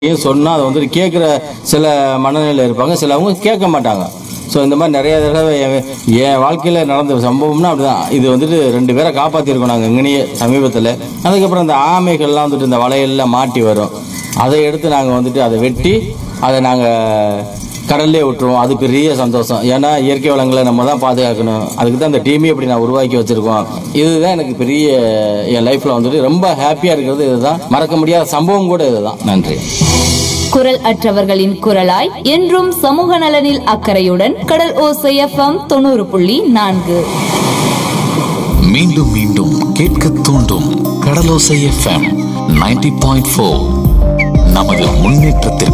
ஏன் சொன்னால் அதை வந்துட்டு கேட்குற சில மனநிலையில் இருப்பாங்க சிலவங்க கேட்க மாட்டாங்க ஸோ இந்த மாதிரி நிறைய தடவை என் என் வாழ்க்கையில் நடந்த சம்பவம்னா அப்படிதான் இது வந்துட்டு ரெண்டு பேரை காப்பாற்றிருக்கோம் நாங்கள் இங்கனையே சமீபத்தில் அதுக்கப்புறம் இந்த ஆமைகள்லாம் வந்துட்டு இந்த வலையெல்லாம் மாட்டி வரும் அதை எடுத்து நாங்கள் வந்துட்டு அதை வெட்டி அதை நாங்கள் கடல்லே விட்டுருவோம் அது பெரிய சந்தோஷம் ஏன்னா இயற்கை வளங்களை நம்ம தான் பாதுகாக்கணும் அதுக்கு தான் இந்த டீமே இப்படி நான் உருவாக்கி வச்சிருக்கோம் இதுதான் எனக்கு பெரிய என் லைஃப்ல வந்துட்டு ரொம்ப ஹாப்பியா இருக்கிறது இதுதான் மறக்க முடியாத சம்பவம் கூட இதுதான் நன்றி குரல் அற்றவர்களின் குரலாய் என்றும் சமூக நலனில் அக்கறையுடன் கடல் ஓசை எஃப்எம் தொண்ணூறு புள்ளி நான்கு மீண்டும் மீண்டும் கேட்க தூண்டும் கடலோசை எஃப்எம் நைன்டி பாயிண்ட் ஃபோர் நமது முன்னேற்றத்திற்கு